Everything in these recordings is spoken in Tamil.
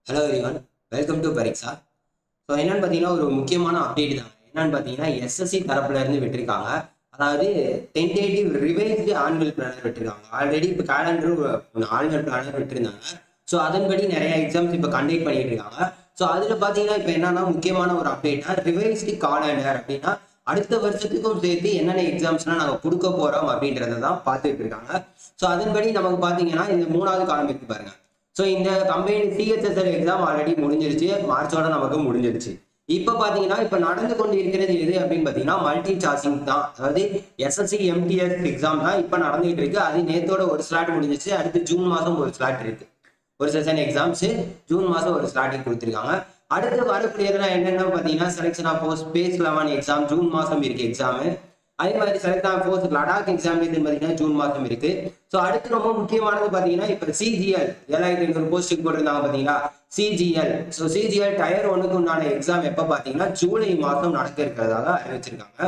hello everyone welcome to Pareeksha so என்னன்னு பார்த்தீங்கன்னா ஒரு முக்கியமான அப்டேட் தான் என்னன்னு பார்த்தீங்கன்னா எஸ்எஸ்சி தரப்புல இருந்து விட்டுருக்காங்க அதாவது டென்டேட்டிவ் ரிவைஸ்டு ஆனுவல் பிளானர் விட்டுருக்காங்க ஆல்ரெடி இப்போ கேலண்டர் ஆனுவல் பிளானர் விட்டுருந்தாங்க ஸோ அதன்படி நிறைய எக்ஸாம்ஸ் இப்போ கண்டக்ட் பண்ணிட்டு இருக்காங்க ஸோ அதில் பார்த்தீங்கன்னா இப்போ என்னன்னா முக்கியமான ஒரு அப்டேட்னா ரிவைஸ்டு காலண்டர் அப்படின்னா அடுத்த வருஷத்துக்கும் சேர்த்து என்னென்ன எக்ஸாம்ஸ்லாம் நாங்கள் கொடுக்க போகிறோம் அப்படின்றத தான் பார்த்துட்டு இருக்காங்க ஸோ அதன்படி நமக்கு பார்த்தீங்கன்னா இந்த மூணாவது காலம் இருக்கு பாருங்க ஸோ இந்த கம்பெனி சிஹெச்எஸ்எல் எக்ஸாம் ஆல்ரெடி முடிஞ்சிருச்சு மார்ச்சோட நமக்கு முடிஞ்சிருச்சு இப்போ பார்த்தீங்கன்னா இப்போ நடந்து கொண்டு இருக்கிறது எது அப்படின்னு பார்த்தீங்கன்னா மல்டி சார்ஜிங் தான் அதாவது எஸ்எஸ்சி எம்டிஎஸ் எக்ஸாம் தான் இப்போ நடந்துகிட்டு இருக்கு அது நேத்தோட ஒரு ஸ்லாட் முடிஞ்சிச்சு அடுத்து ஜூன் மாதம் ஒரு ஸ்லாட் இருக்கு ஒரு செஷன் எக்ஸாம்ஸ் ஜூன் மாதம் ஒரு ஸ்லாட்டிங் கொடுத்துருக்காங்க அடுத்து வரக்கூடியதெல்லாம் என்னென்ன பார்த்தீங்கன்னா selection of post phase eleven exam June மாதம் இருக்கு எக்ஸாமு அதே மாதிரி select of post Ladakh exam பார்த்தீங்கன்னா ஜூன் மாதம் இருக்கு ஸோ அடுத்து ரொம்ப முக்கியமானது பார்த்தீங்கன்னா இப்போ சிஜிஎல் ஏழாயிரத்தி ஐநூறு போஸ்ட்டுக்கு போட்டிருந்தாங்க பார்த்தீங்களா சிஜிஎல் ஸோ சிஜிஎல் டயர் ஒன்றுக்கு உண்டான எக்ஸாம் எப்போ பார்த்தீங்கன்னா ஜூலை மாதம் நடக்க இருக்கிறதாக அறிவிச்சிருக்காங்க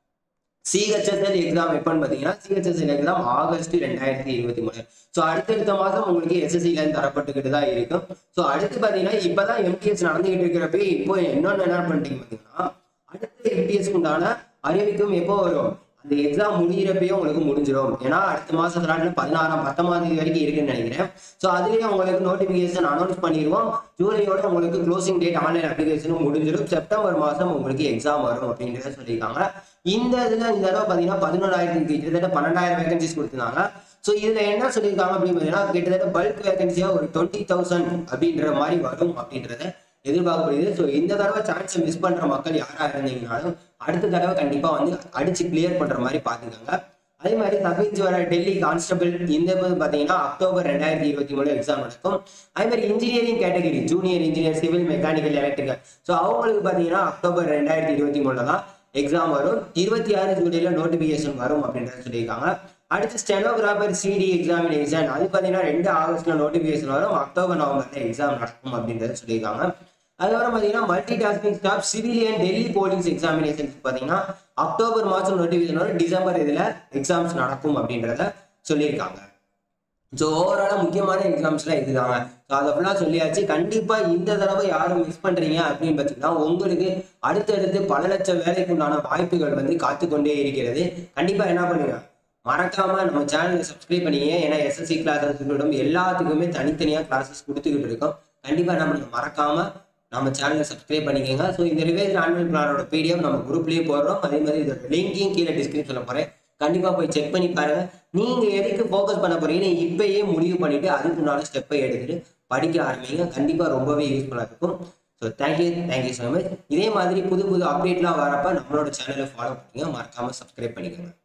சிஹெச்எஸ்எல் எக்ஸாம் எப்போன்னு பார்த்தீங்கன்னா சிஹெச்எஸ்எல் எக்ஸாம் ஆகஸ்ட் ரெண்டாயிரத்தி இருபத்தி மூணு ஸோ அடுத்தடுத்த மாதம் உங்களுக்கு எஸ்எஸ்சிலேருந்து தரப்பட்டுக்கிட்டு தான் இருக்கும் ஸோ அடுத்து பார்த்தீங்கன்னா இப்போ தான் எம்டிஎஸ் நடந்துகிட்டு இருக்கிறப்ப இப்போ இன்னொன்று என்ன பண்ணிட்டீங்க பார்த்தீங்கன்னா அடுத்த எம்டிஎஸ்க்கு உண்டான அறிவிக்கும் எப்போ வரும் அந்த எக்ஸாம் முடிகிறப்பயே உங்களுக்கு முடிஞ்சிடும் ஏன்னா அடுத்த மாசம் ஸ்லாட்ல பதினாறாம் பத்தொன்பதாம் தேதி வரைக்கும் இருக்குன்னு நினைக்கிறேன் ஸோ அதுலேயே உங்களுக்கு நோட்டிஃபிகேஷன் அனௌன்ஸ் பண்ணிடுவோம் ஜூலையோட உங்களுக்கு க்ளோசிங் டேட் ஆன்லைன் அப்ளிகேஷனும் முடிஞ்சிடும் செப்டம்பர் மாதம் உங்களுக்கு எக்ஸாம் வரும் அப்படின்றத சொல்லியிருக்காங்க இந்த இதில் இந்த தடவை பார்த்தீங்கன்னா பதினோராயிரத்துக்கு கிட்டத்தட்ட பன்னெண்டாயிரம் வேகன்சிஸ் கொடுத்துருந்தாங்க ஸோ இதில் என்ன சொல்லியிருக்காங்க அப்படின்னு பார்த்தீங்கன்னா கிட்டத்தட்ட பல்க் வேகன்சியாக ஒரு டுவெண்ட்டி தௌசண்ட் அப்படின்ற மாதிரி வரும் அப்படின்றத எதிர்பார்க்கப்படுது ஸோ இந்த தடவை சான்ஸை மிஸ் பண்ணுற மக்கள் யாராக இருந்தீங்கனாலும் அடுத்த தடவை கண்டிப்பாக வந்து அடிச்சு கிளியர் பண்ணுற மாதிரி பார்த்துக்கோங்க அதே மாதிரி தப்பிச்சு வர டெல்லி கான்ஸ்டபிள் இந்த இது பார்த்தீங்கன்னா அக்டோபர் ரெண்டாயிரத்தி இருபத்தி மூணு எக்ஸாம் நடக்கும் அதே மாதிரி engineering category junior engineer civil mechanical electrical so அவங்களுக்கு பார்த்தீங்கன்னா அக்டோபர் ரெண்டாயிரத்தி இருபத்தி மூணுல தான் எக்ஸாம் வரும் இருபத்தி ஆறு ஜூலைல நோட்டிஃபிகேஷன் வரும் அப்படின்றத சொல்லியிருக்காங்க அடுத்து ஸ்டெனோகிராஃபர் சிடி எக்ஸாமினேஷன் அது பார்த்தீங்கன்னா ரெண்டு ஆகஸ்ட்ல நோட்டிஃபிகேஷன் வரும் அக்டோபர் நவம்பர்ல எக்ஸாம் நடக்கும் அப்படின்றத சொல்லியிருக்காங்க அதுக்கப்புறம் பார்த்தீங்கன்னா multitasking staff civilian Delhi police examination பார்த்தீங்கன்னா அக்டோபர் மாதம் நோட்டிஃபிகேஷன் வரும் டிசம்பர் இதில் எக்ஸாம்ஸ் நடக்கும் அப்படின்றத சொல்லியிருக்காங்க ஸோ ஓவராலாக முக்கியமான எக்ஸாம்ஸ்லாம் இதுதாங்க ஸோ அதை ஃபுல்லாக சொல்லியாச்சு கண்டிப்பாக இந்த தடவை யாரும் மிஸ் பண்ணுறீங்க அப்படின்னு பார்த்தீங்கன்னா உங்களுக்கு அடுத்தடுத்து பல லட்சம் வேலைக்கு உண்டான வாய்ப்புகள் வந்து காத்துக்கொண்டே இருக்கிறது கண்டிப்பாக என்ன பண்ணுங்க மறக்காம நம்ம சேனலை சப்ஸ்கிரைப் பண்ணிங்க ஏன்னா எஸ்எஸ்சி கிளாஸஸ் இருக்கட்டும் எல்லாத்துக்குமே தனித்தனியாக கிளாஸஸ் கொடுத்துக்கிட்டு இருக்கோம் கண்டிப்பாக நம்ம மறக்காம நம்ம சேனலை சப்ஸ்கிரைப் பண்ணிக்கோங்க ஸோ இந்த ரிவைஸ் ஆன்லைன் பிளானோட பிடிஎஃப் நம்ம குரூப்லேயே போடுறோம் அதே மாதிரி இதோட லிங்கையும் கீழே டிஸ்கிரிப்ஷனில் போகிறேன் கண்டிப்பாக போய் செக் பண்ணி பாருங்க நீங்கள் எதுக்கு ஃபோக்கஸ் பண்ண போறீங்கன்னு இப்பயே முடிவு பண்ணிட்டு அதுக்கு உண்டான ஸ்டெப்பை எடுத்துட்டு படிக்க ஆரம்பிங்க கண்டிப்பாக ரொம்பவே யூஸ்ஃபுல்லாக இருக்கும் so thank you thank you so much இதே மாதிரி புது புது அப்டேட்லாம் வரப்ப நம்மளோட சேனலை ஃபாலோ பண்ணுங்க மறக்காமல் சப்ஸ்கிரைப் பண்ணிக்கோங்க